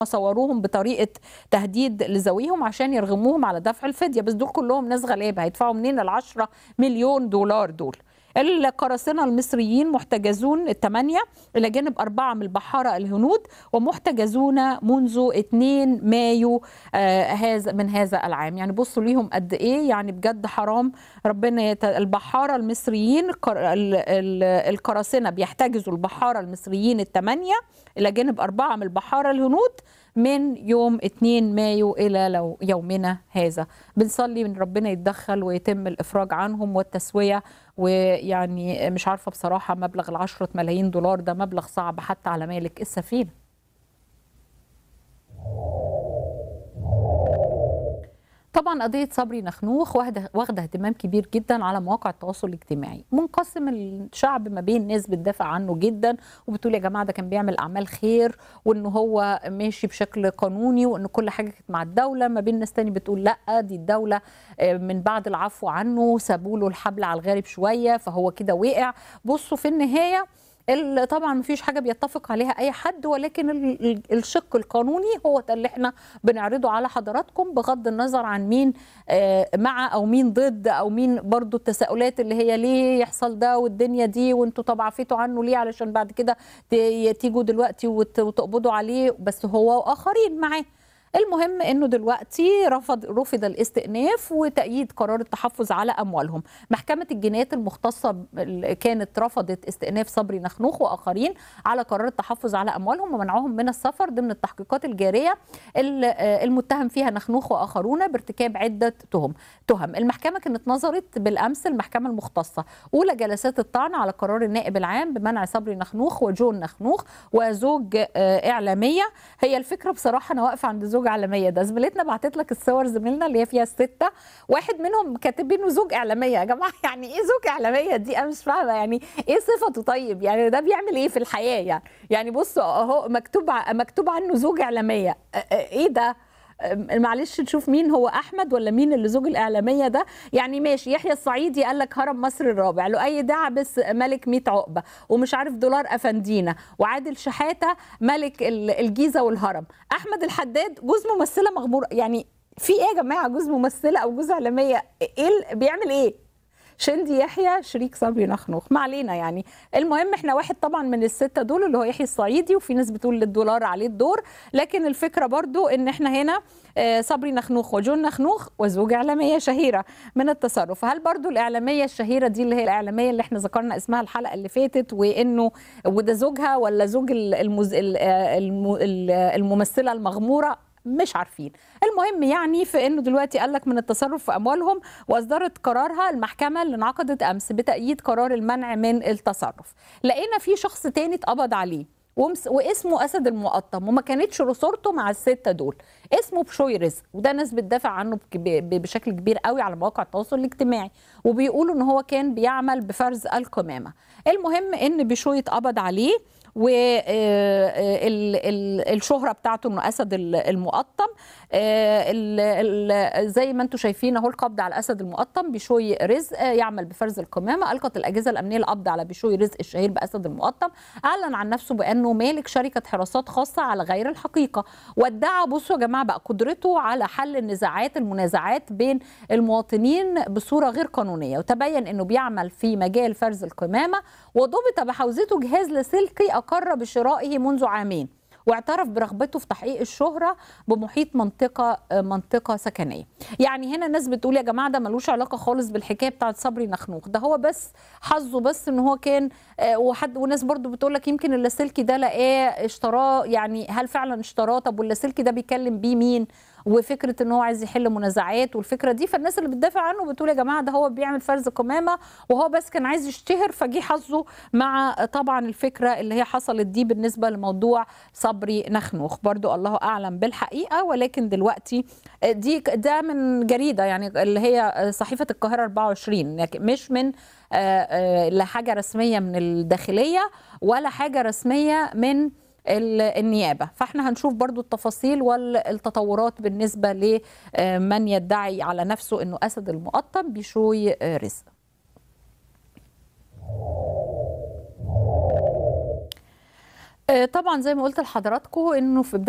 صوروهم بطريقه تهديد لذويهم عشان يرغموهم على دفع الفديه بس دول كلهم ناس غلابه هيدفعوا منين ال 10 مليون دولار دول القراصنة المصريين محتجزون الثمانية إلى جانب أربعة من البحارة الهنود ومحتجزون منذ 2 مايو آه هذا من هذا العام يعني بصوا ليهم قد إيه يعني بجد حرام ربنا يت... البحارة المصريين القر... ال... ال... القراصنة بيحتجزوا البحارة المصريين الثمانية إلى جانب أربعة من البحارة الهنود من يوم 2 مايو إلى لو يومنا هذا بنصلي من ربنا يتدخل ويتم الإفراج عنهم والتسوية ويعني مش عارفة بصراحة مبلغ العشرة ملايين دولار ده مبلغ صعب حتى على مالك السفينة طبعا قضية صبري نخنوخ واخدة اهتمام كبير جدا على مواقع التواصل الاجتماعي منقسم الشعب ما بين ناس بتدافع عنه جدا وبتقول يا جماعة ده كان بيعمل أعمال خير وإن هو ماشي بشكل قانوني وإن كل حاجة كانت مع الدولة ما بين ناس تاني بتقول لأ دي الدولة من بعد العفو عنه سابوا له الحبل على الغارب شوية فهو كده وقع بصوا في النهاية طبعا مفيش حاجه بيتفق عليها اي حد ولكن الشق القانوني هو ده اللي احنا بنعرضه على حضراتكم بغض النظر عن مين مع او مين ضد او مين برضو التساؤلات اللي هي ليه يحصل ده والدنيا دي وانتوا طب عفيتوا عنه ليه علشان بعد كده تيجوا دلوقتي وتقبضوا عليه بس هو واخرين معاه المهم انه دلوقتي رفض رفض الاستئناف وتأييد قرار التحفظ على اموالهم محكمه الجنايات المختصه كانت رفضت استئناف صبري نخنوخ واخرين على قرار التحفظ على اموالهم ومنعهم من السفر ضمن التحقيقات الجاريه المتهم فيها نخنوخ واخرون بارتكاب عده تهم تهم المحكمه كانت نظرت بالامس المحكمه المختصه اولى جلسات الطعن على قرار النائب العام بمنع صبري نخنوخ وجون نخنوخ وزوج اعلاميه هي الفكره بصراحه انا واقفه عند زوج زوج عالميه ده زميلتنا بعتت لك الصور زميلنا اللي هي فيها السته واحد منهم كاتبينه زوج اعلاميه يا جماعه يعني ايه زوج اعلاميه دي انا مش فاهمه يعني ايه صفته طيب يعني ده بيعمل ايه في الحياه يعني يعني بصوا اهو مكتوب مكتوب عنه زوج اعلاميه ايه ده معلش نشوف مين هو احمد ولا مين اللي زوج الاعلاميه ده يعني ماشي يحيى الصعيدي قال لك هرم مصر الرابع لؤي دعبس ملك 100 عقبه ومش عارف دولار افندينا وعادل شحاته ملك الجيزه والهرم احمد الحداد جوز ممثله مغموره يعني في ايه يا جماعه جوز ممثله او جوز اعلاميه ايه بيعمل ايه شندي يحيى شريك صبري نخنوخ ما علينا يعني المهم احنا واحد طبعا من الستة دول اللي هو يحيى الصعيدي وفي ناس بتقول للدولار عليه الدور لكن الفكرة برضو ان احنا هنا صبري نخنوخ وجون نخنوخ وزوج اعلامية شهيرة من التصرف هل برضو الاعلامية الشهيرة دي اللي هي الاعلامية اللي احنا ذكرنا اسمها الحلقة اللي فاتت وانه وده زوجها ولا زوج المز... الممثلة المغمورة مش عارفين المهم يعني في انه دلوقتي قال لك من التصرف في اموالهم واصدرت قرارها المحكمه اللي انعقدت امس بتاييد قرار المنع من التصرف لقينا في شخص تاني اتقبض عليه واسمه اسد المقطم وما كانتش صورته مع السته دول اسمه بشوي رزق وده ناس بتدافع عنه بشكل كبير قوي على مواقع التواصل الاجتماعي وبيقولوا ان هو كان بيعمل بفرز القمامه المهم ان بشوي اتقبض عليه والشهرة بتاعته انه اسد المقطم زي ما انتم شايفين اهو القبض على اسد المقطم بشوي رزق يعمل بفرز القمامه القت الاجهزه الامنيه القبض على بشوي رزق الشهير باسد المقطم اعلن عن نفسه بانه مالك شركه حراسات خاصه على غير الحقيقه وادعى بصوا يا جماعه بقى قدرته على حل النزاعات المنازعات بين المواطنين بصوره غير قانونيه وتبين انه بيعمل في مجال فرز القمامه وضبط بحوزته جهاز لاسلكي اقر بشرائه منذ عامين واعترف برغبته في تحقيق الشهرة بمحيط منطقة منطقة سكنية يعني هنا الناس بتقول يا جماعة ده ملوش علاقة خالص بالحكاية بتاعت صبري نخنوخ ده هو بس حظه بس ان هو كان وحد وناس برضو بتقول لك يمكن اللاسلكي ده لقاه اشتراه يعني هل فعلا اشتراه طب واللاسلكي ده بيكلم بيه مين وفكره ان هو عايز يحل منازعات والفكره دي فالناس اللي بتدافع عنه بتقول يا جماعه ده هو بيعمل فرز قمامه وهو بس كان عايز يشتهر فجه حظه مع طبعا الفكره اللي هي حصلت دي بالنسبه لموضوع صبري نخنوخ برضو الله اعلم بالحقيقه ولكن دلوقتي دي ده من جريده يعني اللي هي صحيفه القاهره 24 مش من لا حاجه رسميه من الداخليه ولا حاجه رسميه من النيابة فاحنا هنشوف برضو التفاصيل والتطورات بالنسبة لمن يدعي على نفسه انه اسد المقطم بشوي رزق طبعا زي ما قلت لحضراتكم انه في بداية